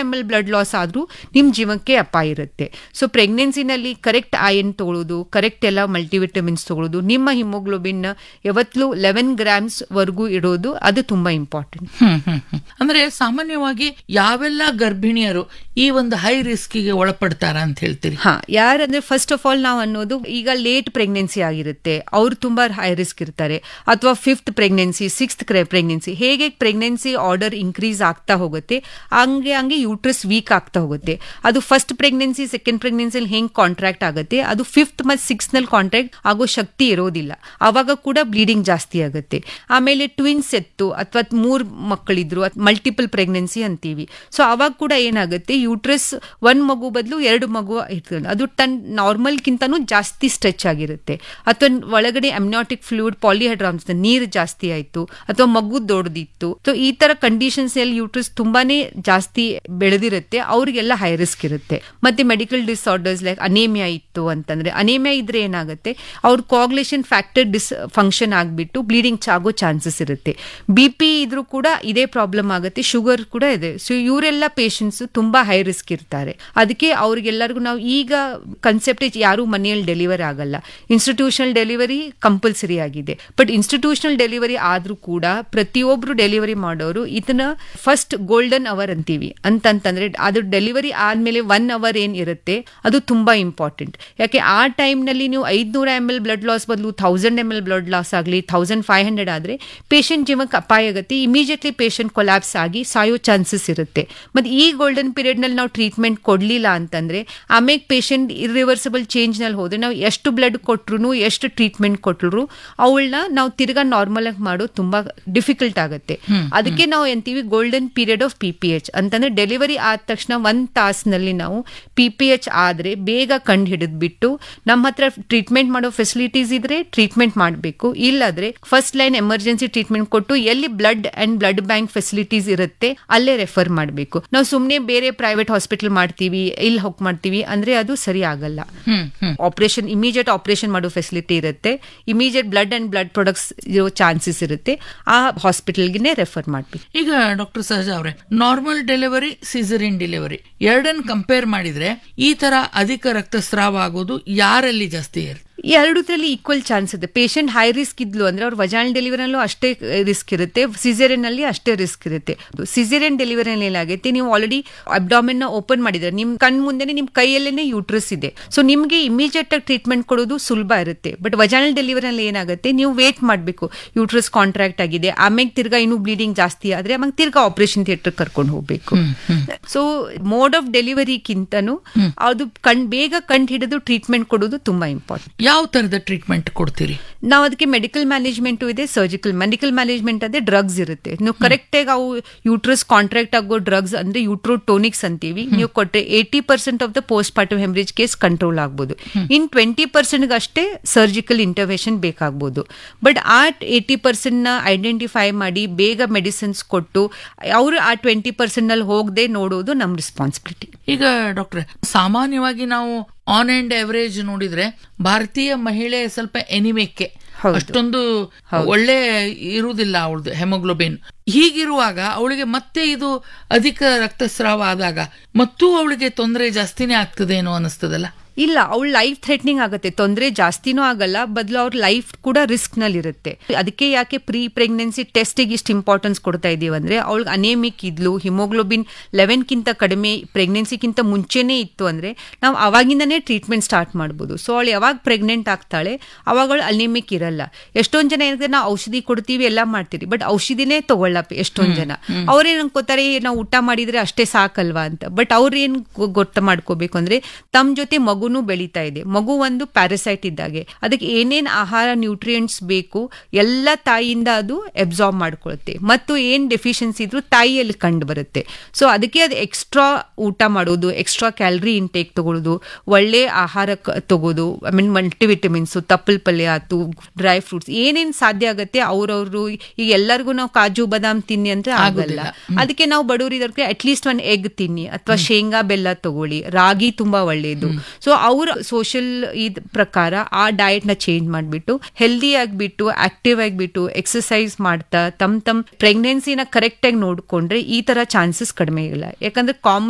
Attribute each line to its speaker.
Speaker 1: M L blood loss ಆದ್ರೂ ನಿಮ್ ಜೀವಕ್ಕೆ ಅಪಾಯ ಇರುತ್ತೆ ಸೊ ಪ್ರೆಗ್ನೆನ್ಸಿನಲ್ಲಿ ಕರೆಕ್ಟ್ ಐರನ್ ತಗೊಳ್ಳೋದು ಕರೆಕ್ಟ್ ಎಲ್ಲ ಮಲ್ಟಿವಿಟಮಿನ್ಸ್ ತಗೊಳ್ಳೋದು ನಿಮ್ಮ ಹಿಮೋಗ್ಲೋಬಿನ್ ಯಾವತ್ತಲೂ ಲೆವೆನ್ ಗ್ರಾಮ್ಸ್ ವರೆಗೂ ಇಡೋದು ಅದು ತುಂಬಾ ಇಂಪಾರ್ಟೆಂಟ್
Speaker 2: ಹ್ಮ್ ಹ್ಮ್ ಹ್ಮ್. ಅಂದ್ರೆ ಸಾಮಾನ್ಯವಾಗಿ ಯಾವೆಲ್ಲ ಗರ್ಭಿಣಿಯರು ಈ ಒಂದು ಹೈ ರಿಸ್ಕಿಗೆ ಒಳಪಡ್ತಾರ ಅಂತ ಹೇಳ್ತೀರಿ
Speaker 1: ಹಾ ಯಾರಂದ್ರೆ ಫಸ್ಟ್ ಆಫ್ ಆಲ್ ನಾವು ಅನ್ನೋದು ಈಗ ಲೇಟ್ ಪ್ರೆಗ್ನೆನ್ಸಿ ಆಗಿರುತ್ತೆ ಅವ್ರು ತುಂಬಾ ಹೈ ರಿಸ್ಕ್ ಇರ್ತಾರೆ ಅಥವಾ ಫಿಫ್ತ್ ಪ್ರೆಗ್ನೆನ್ಸಿ ಸಿಕ್ಸ್ತ್ ಪ್ರೆಗ್ನೆನ್ಸಿ ಹೇಗೆ ಪ್ರೆಗ್ನೆನ್ಸಿ ಆರ್ಡರ್ ಇನ್ಕ್ರೀಸ್ ಆಗ್ತಾ ಹೋಗುತ್ತೆ ಹಂಗೆ ಹಂಗೆ ಯೂಟ್ರಸ್ ವೀಕ್ ಆಗ್ತಾ ಹೋಗುತ್ತೆ ಅದು ಫಸ್ಟ್ ಪ್ರೆಗ್ನೆನ್ಸಿ ಸೆಕೆಂಡ್ ಪ್ರೆಗ್ನೆನ್ಸಿ ಹೆಂಗ್ ಕಾಂಟ್ರಾಕ್ಟ್ ಆಗುತ್ತೆ ಅದು ಫಿಫ್ತ್ ಮತ್ತು ಸಿಕ್ಸ್ ನಲ್ಲಿ ಕಾಂಟ್ರಾಕ್ಟ್ ಆಗೋ ಶಕ್ತಿ ಇರೋದಿಲ್ಲ ಅವಾಗ ಕೂಡ ಬ್ಲೀಡಿಂಗ್ ಜಾಸ್ತಿ ಆಗುತ್ತೆ ಆಮೇಲೆ ಟ್ವಿನ್ಸ್ ಎತ್ತು ಅಥವಾ ಮೂರ್ ಮಕ್ಕಳಿದ್ರು ಮಲ್ಟಿಪಲ್ ಪ್ರೆಗ್ನೆನ್ಸಿ ಅಂತೀವಿ ಸೊ ಅವಾಗ ಕೂಡ ಏನಾಗುತ್ತೆ ಯೂಟ್ರಸ್ ಒಂದ್ ಮಗು ಬದಲು ಎರಡು ಮಗು ಇರ್ತದೆ ಅದು ತನ್ ನಾರ್ಮಲ್ ಕಿಂತನೂ ಜಾಸ್ತಿ ಸ್ಟ್ರೆಚ್ ಆಗಿರುತ್ತೆ ಅಥವಾ ಒಳಗಡೆ ಅಮ್ನಾಟಿಕ್ ಫ್ಲೂಯಿಡ್ ಪಾಲಿಹೈಡ್ರಾಮ್ಸ್ ನೀರು ಜಾಸ್ತಿ ಆಯ್ತು ಅಥವಾ ಮಗು ದೊಡ್ಡದಿತ್ತು ಸೊ ಈ ತರ ಕಂಡೀಷನ್ಸ್ ಅಲ್ಲಿ ಯೂಟ್ರಸ್ ತುಂಬಾನೇ ಜಾಸ್ತಿ ಬೆಳೆದಿರುತ್ತೆ ಅವ್ರಿಗೆಲ್ಲ ಹೈ ರಿಸ್ಕ್ ಇರುತ್ತೆ ಮತ್ತೆ ಮೆಡಿಕಲ್ ಡಿಸಾರ್ಡರ್ಸ್ ಲೈಕ್ ಅನೇಮಿಯಾ ಇತ್ತು ಅಂತಂದ್ರೆ ಅನೇಮಿಯಾ ಇದ್ರೆ ಏನಾಗುತ್ತೆ ಅವ್ರ ಕಾಗ್ಲೇಷನ್ ಫ್ಯಾಕ್ಟರ್ ಡಿಸ್ ಫಂಕ್ಷನ್ ಆಗ್ಬಿಟ್ಟು ಬ್ಲೀಡಿಂಗ್ ಆಗೋ ಚಾನ್ಸಸ್ ಇರುತ್ತೆ ಬಿ ಪಿ ಇದ್ರೂ ಕೂಡ ಇದೇ ಪ್ರಾಬ್ಲಮ್ ಆಗುತ್ತೆ ಶುಗರ್ ಕೂಡ ಇದೆ ಸೊ ಇವರೆಲ್ಲ ಪೇಷಂಟ್ಸ್ ತುಂಬಾ ಹೈ ರಿಸ್ಕ್ ಇರ್ತಾರೆ ಅದಕ್ಕೆ ಅವ್ರಿಗೆಲ್ಲರಿಗೂ ನಾವು ಈಗ ಕನ್ಸೆಪ್ಟ್ ಯಾರು ಮನೆಯಲ್ಲಿ ಡೆಲಿವರಿ ಆಗಲ್ಲ ಇನ್ಸ್ಟಿಟ್ಯೂಷನಲ್ ಡೆಲಿವರಿ ಕಂಪಲ್ಸರಿ ಆಗಿದೆ ಬಟ್ ಇನ್ಸ್ಟಿಟ್ಯೂಷನಲ್ ಡೆಲಿವರಿ ಆದ್ರೂ ಕೂಡ ಪ್ರತಿಯೊಬ್ರು ಡೆಲಿವರಿ ಮಾಡೋರು ಇದನ್ನ ಫಸ್ಟ್ ಗೋಲ್ಡನ್ ಅವರ್ ಅಂತೀವಿ ಅಂತಂತಂದ್ರೆ ಅದು ಡೆಲಿವರಿ ಆದ್ಮೇಲೆ ಒನ್ ಅವರ್ ಏನ್ ಇರುತ್ತೆ ಅದು ತುಂಬಾ ಇಂಪಾರ್ಟೆಂಟ್ ಯಾಕೆ ಆ time ನಲ್ಲಿ ನೀವು ಐದ್ನೂರ ಎಮ್ ಎಲ್ ಬ್ಲಡ್ ಲಾಸ್ ಬದಲು thousand M L blood loss ಆಗಲಿ ಥೌಸಂಡ್ ಫೈವ್ ಹಂಡ್ರೆಡ್ ಆದ್ರೆ ಪೇಷಂಟ್ ಜೀವಕ್ಕೆ ಅಪಾಯ ಆಗುತ್ತೆ ಇಮಿಡಿಯೇಟ್ಲಿ ಪೇಷಂಟ್ ಕೊಲ್ಯಾಪ್ಸ್ ಆಗಿ ಸಾಯೋ ಚಾನ್ಸಸ್ ಇರುತ್ತೆ ಮತ್ತೆ ಈ ಗೋಲ್ಡನ್ ಪೀರಿಯಡ್ ನಲ್ಲಿ ನಾವು ಟ್ರೀಟ್ಮೆಂಟ್ ಕೊಡ್ಲಿಲ್ಲ ಅಂತಂದ್ರೆ ಆಮೇಲೆ ಪೇಷಂಟ್ ಇರ್ರಿವರ್ಸಿಬಲ್ ಚೇಂಜ್ ನಲ್ಲಿ ಹೋದ್ರೆ ನಾವು ಎಷ್ಟು ಬ್ಲಡ್ ಕೊಟ್ರು ಎಷ್ಟು ಟ್ರೀಟ್ಮೆಂಟ್ ಕೊಟ್ರು ಅವಳನ್ನ ನಾವು ತಿರ್ಗಾ ನಾರ್ಮಲ್ ಆಗಿ ಮಾಡೋದು ತುಂಬಾ ಡಿಫಿಕಲ್ಟ್ ಆಗುತ್ತೆ ಅದಕ್ಕೆ ನಾವು ಎಂತೀವಿ golden period of P P H ಅಂತಂದ್ರೆ ಡೆಲಿವರಿ ಆದ ತಕ್ಷಣ ಒಂದ್ ತಾಸಿನಲ್ಲಿ ನಾವು ಪಿ ಪಿ ಎಚ್ ಆದ್ರೆ ಬೇಗ ಕಂಡು ಹಿಡಿದ್ಬಿಟ್ಟು ನಮ್ಮ ಹತ್ರ ಟ್ರೀಟ್ಮೆಂಟ್ ಮಾಡೋ ಫೆಸಿಲಿಟೀಸ್ ಇದ್ರೆ ಟ್ರೀಟ್ಮೆಂಟ್ ಮಾಡಬೇಕು ಇಲ್ಲಾದ್ರೆ ಫಸ್ಟ್ ಲೈನ್ ಎಮರ್ಜೆನ್ಸಿ ಟ್ರೀಟ್ಮೆಂಟ್ ಕೊಟ್ಟು ಎಲ್ಲಿ blood and blood bank facilities ಇರುತ್ತೆ ಅಲ್ಲೇ ರೆಫರ್ ಮಾಡಬೇಕು ನಾವು ಸುಮ್ಮನೆ ಬೇರೆ ಪ್ರೈವೇಟ್ ಹಾಸ್ಪಿಟಲ್ ಮಾಡ್ತೀವಿ ಇಲ್ಲಿ ಹೋಗಿ ಮಾಡ್ತೀವಿ ಅಂದ್ರೆ ಅದು ಸರಿ ಆಗಲ್ಲ
Speaker 2: ಹ್ಮ್ ಹ್ಮ್
Speaker 1: ಆಪರೇಷನ್ ಇಮಿಡಿಯೇಟ್ ಆಪರೇಷನ್ ಮಾಡೋ ಫೆಸಿಲಿಟಿ ಇರುತ್ತೆ immediate blood and blood products ಇರೋ ಚಾನ್ಸಸ್ ಇರುತ್ತೆ ಆ ಹಾಸ್ಪಿಟಲ್ಗೆ ರೆಫರ್ ಮಾಡಬೇಕು
Speaker 2: ಈಗ ಡಾಕ್ಟರ್ ಸಹಜ ಅವರೇ ನಾರ್ಮಲ್ ಡೆಲಿವರಿ ಸಿಸರಿನ್ ಡೆಲಿವರಿ ಎರಡನ್ನ ಕಂಪೇರ್ ಮಾಡಿದ್ರೆ ಈ ತರ ಅಧಿಕ ರಕ್ತಸ್ರಾವ ಆಗೋದು ಯಾರಲ್ಲಿ ಜಾಸ್ತಿ ಇರುತ್ತೆ
Speaker 1: ಎರಡರಲ್ಲಿ ಈಕ್ವಲ್ ಚಾನ್ಸ್ ಇದೆ ಪೇಷಂಟ್ ಹೈ ರಿಸ್ಕ್ ಇದ್ಲು ಅಂದ್ರೆ ಅವ್ರ ವಜಾನ್ ಡೆಲಿವರಿನಲ್ಲೂ ಅಷ್ಟೇ ರಿಸ್ಕ್ ಇರುತ್ತೆ ಸಿಸೇರಿಯನ್ ಅಲ್ಲಿ ಅಷ್ಟೇ ರಿಸ್ಕ್ ಇರುತ್ತೆ ಸಿಸೇರಿಯನ್ ಡೆಲಿವರಿನಲ್ಲಿ ಏನಾಗುತ್ತೆ ನೀವು ಆಲ್ರೆಡಿ ಅಬ್ಡಾಮಿನ್ ಓಪನ್ ಮಾಡಿದ್ರೆ ನಿಮ್ ಕಣ್ ಮುಂದೆನೆ ನಿಮ್ ಕೈಯಲ್ಲೇನೆ ಯೂಟ್ರಸ್ ಇದೆ ಸೊ ನಿಮ್ಗೆ ಇಮಿಡಿಯೇಟ್ ಆಗಿ ಟ್ರೀಟ್ಮೆಂಟ್ ಕೊಡೋದು ಸುಲಭ ಇರುತ್ತೆ ಬಟ್ ವಜಾನಲ್ ಡೆಲಿವರಿನಲ್ಲಿ ಏನಾಗುತ್ತೆ ನೀವು ವೇಟ್ ಮಾಡಬೇಕು ಯೂಟ್ರಸ್ ಕಾಂಟ್ರಾಕ್ಟ್ ಆಗಿದೆ ಆಮೇಲೆ ತಿರ್ಗಾ ಇನ್ನೂ ಬ್ಲೀಡಿಂಗ್ ಜಾಸ್ತಿ ಆದ್ರೆ ಆಮೇಲೆ ತಿರ್ಗಾ ಆಪರೇಷನ್ ಥಿಯೇಟರ್ ಕರ್ಕೊಂಡು ಹೋಗ್ಬೇಕು ಸೊ ಮೋಡ್ ಆಫ್ ಡೆಲಿವರಿಗಿಂತನೂ ಅದು ಕಣ್ ಬೇಗ ಕಂಡು ಹಿಡಿದು ಟ್ರೀಟ್ಮೆಂಟ್ ಕೊಡೋದು ತುಂಬಾ ಇಂಪಾರ್ಟೆಂಟ್
Speaker 2: ಯಾವ ತರದ ಟ್ರೀಟ್ಮೆಂಟ್ ಕೊಡ್ತೀರಿ
Speaker 1: ನಾವು ಅದಕ್ಕೆ ಮೆಡಿಕಲ್ ಮ್ಯಾನೇಜ್ಮೆಂಟ್ ಇದೆ ಸರ್ಜಿಕಲ್ ಮೆಡಿಕಲ್ ಮ್ಯಾನೇಜ್ಮೆಂಟ್ ಅದೇ ಡ್ರಗ್ಸ್ ಇರುತ್ತೆ ನೀವು ಕರೆಕ್ಟ್ ಆಗಿ ಅವು ಯೂಟ್ರಸ್ ಕಾಂಟ್ರಾಕ್ಟ್ ಆಗೋ ಡ್ರಗ್ಸ್ ಅಂದ್ರೆ ಯೂಟ್ರೋಟೋನಿಕ್ಸ್ ಅಂತೀವಿ ನೀವು ಕೊಟ್ರೆ eighty percent of the post partum haemorrhage case control ಆಗ್ಬೋದು ಇನ್ ಟ್ವೆಂಟಿ ಪರ್ಸೆಂಟ್ ಅಷ್ಟೇ ಸರ್ಜಿಕಲ್ ಇಂಟರ್ವೆನ್ಷನ್ ಬೇಕಾಗ್ಬೋದು ಬಟ್ ಆ ಏಟಿ ಪರ್ಸೆಂಟ್ ನ ಐಡೆಂಟಿಫೈ ಮಾಡಿ ಬೇಗ ಮೆಡಿಸಿನ್ಸ್ ಕೊಟ್ಟು ಅವರು ಆ ಟ್ವೆಂಟಿ ಪರ್ಸೆಂಟ್ ನಲ್ಲಿ ಹೋಗದೆ ನೋಡೋದು ನಮ್ ರೆಸ್ಪಾನ್ಸಿಬಿಲಿಟಿ
Speaker 2: ಈಗ ಡಾಕ್ಟ್ರೆ ಸಾಮಾನ್ಯವಾಗಿ ನಾವು ಆನ್ ಅಂಡ್ ಅವರೇಜ್ ನೋಡಿದ್ರೆ ಭಾರತೀಯ ಮಹಿಳೆ ಸ್ವಲ್ಪ ಎನಿಮೆಕ್ಕೆ
Speaker 1: ಹೌದು.
Speaker 2: ಅಷ್ಟೊಂದು ಒಳ್ಳೆ ಇರುವುದಿಲ್ಲ ಅವಳದು ಹೆಮೋಗ್ಲೋಬಿನ್ ಹೀಗಿರುವಾಗ ಅವಳಿಗೆ ಮತ್ತೆ ಇದು ಅಧಿಕ ರಕ್ತಸ್ರಾವ ಆದಾಗ ಮತ್ತೂ ಅವಳಿಗೆ ತೊಂದರೆ ಜಾಸ್ತಿನೇ ಆಗ್ತದೇನೋ ಅನಿಸ್ತದಲ್ಲ
Speaker 1: ಇಲ್ಲ ಅವಳ ಲೈಫ್ ಥ್ರೆಟ್ನಿಂಗ್ ಆಗುತ್ತೆ ತೊಂದರೆ ಜಾಸ್ತಿನೂ ಆಗಲ್ಲ ಬದಲು ಅವ್ರ ಲೈಫ್ ಕೂಡ ರಿಸ್ಕ್ ನಲ್ಲಿ ಇರುತ್ತೆ ಅದಕ್ಕೆ ಯಾಕೆ ಪ್ರೀ ಪ್ರೆಗ್ನೆನ್ಸಿ ಟೆಸ್ಟಿಗೆ ಇಷ್ಟು ಇಂಪಾರ್ಟೆನ್ಸ್ ಕೊಡ್ತಾ ಇದೀವಿ ಅಂದ್ರೆ ಅವಳಿಗೆ ಅನೇಮಿಕ್ ಇದ್ಲು ಹಿಮೋಗ್ಲೋಬಿನ್ ಲೆವೆನ್ ಕಿಂತ ಕಡಿಮೆ ಪ್ರೆಗ್ನೆನ್ಸಿಗಿಂತ ಮುಂಚೆನೇ ಇತ್ತು ಅಂದ್ರೆ ನಾವು ಅವಾಗಿಂದನೇ ಟ್ರೀಟ್ಮೆಂಟ್ ಸ್ಟಾರ್ಟ್ ಮಾಡ್ಬೋದು ಸೊ ಅವಳು ಯಾವಾಗ ಪ್ರೆಗ್ನೆಂಟ್ ಆಗ್ತಾಳೆ ಅವಾಗ ಅವಳು ಅನೇಮಿಕ್ ಇರಲ್ಲ ಎಷ್ಟೊಂದ್ ಜನ ಏನಿದೆ ನಾವು ಔಷಧಿ ಕೊಡ್ತೀವಿ ಎಲ್ಲ ಮಾಡ್ತೀವಿ ಬಟ್ ಔಷಧಿನೇ ತಗೊಳ್ಳಪ್ಪ ಎಷ್ಟೊಂದ್ ಜನ ಅವ್ರೇನ್ ಅನ್ಕೋತಾರೆ ನಾವು ಊಟ ಮಾಡಿದ್ರೆ ಅಷ್ಟೇ ಸಾಕಲ್ವಾ ಅಂತ ಬಟ್ ಅವ್ರೇನ್ ಗೊ- ಗೊತ್ತ ಮಾಡ್ಕೋಬೇಕು ಅಂದ್ರೆ ತಮ್ಮ ಜೊತೆ ಮಗುನು ಬೆಳೀತಾ ಇದೆ ಮಗು ಒಂದು ಪ್ಯಾರಸೈಟ್ ಇದ್ದಾಗೆ ಅದಕ್ಕೆ ಏನೇನ್ ಆಹಾರ ನ್ಯೂಟ್ರಿಯೆಂಟ್ಸ್ ಬೇಕು ಎಲ್ಲ ತಾಯಿಯಿಂದ ಅದು ಎಬ್ಸಾರ್ಬ್ ಮಾಡ್ಕೊಳುತ್ತೆ ಮತ್ತು ಏನ್ ಡೆಫಿಷಿಯನ್ಸಿ ಇದ್ರೂ ತಾಯಿಯಲ್ಲಿ ಕಂಡು ಬರುತ್ತೆ ಸೊ ಅದಕ್ಕೆ ಅದು ಎಕ್ಸ್ಟ್ರಾ ಊಟ ಮಾಡೋದು ಎಕ್ಸ್ಟ್ರಾ ಕ್ಯಾಲರಿ ಇಂಟೇಕ್ ತಗೊಳ್ಳೋದು ಒಳ್ಳೆ ಆಹಾರ ಕ- ತಗೋದು ಐ ಮೀನ್ ಮಲ್ಟಿವಿಟಮಿನ್ಸ್ ತಪ್ಪಲ್ ಪಲ್ಯ ಆತು ಡ್ರೈ ಫ್ರೂಟ್ಸ್ ಏನೇನ್ ಸಾಧ್ಯ ಆಗತ್ತೆ ಅವ್ರವ್ರು ಈಗ ಎಲ್ಲರಿಗೂ ನಾವು ಕಾಜು ಬಾದಾಮ್ ತಿನ್ನಿ ಅಂದ್ರೆ ಆಗಲ್ಲ ಅದಕ್ಕೆ ನಾವು ಬಡವರು ಇದಕ್ಕೆ ಅಟ್ಲೀಸ್ಟ್ ಒಂದ್ ಎಗ್ ತಿನ್ನಿ ಅಥವಾ ಶೇಂಗಾ ಬೆಲ್ಲ ತಗೊಳ್ಳಿ ರಾಗಿ ತುಂಬಾ ಒಳ್ಳೆಯದು ಸೊ ಅವ್ರ ಸೋಷಿಯಲ್ ಇದ್ ಪ್ರಕಾರ ಆ ಡಯಟ್ ನ ಚೇಂಜ್ ಮಾಡ್ಬಿಟ್ಟು ಹೆಲ್ದಿ ಆಗ್ಬಿಟ್ಟು ಆಕ್ಟಿವ್ ಆಗಿಬಿಟ್ಟು ಎಕ್ಸರ್ಸೈಸ್ ಮಾಡ್ತಾ ತಮ್ ತಮ್ ಪ್ರೆಗ್ನೆನ್ಸಿನ ಕರೆಕ್ಟ್ ಆಗಿ ನೋಡ್ಕೊಂಡ್ರೆ ಈ ತರ ಚಾನ್ಸಸ್ ಕಡಿಮೆ ಇಲ್ಲ ಯಾಕಂದ್ರೆ ಕಾಮನ್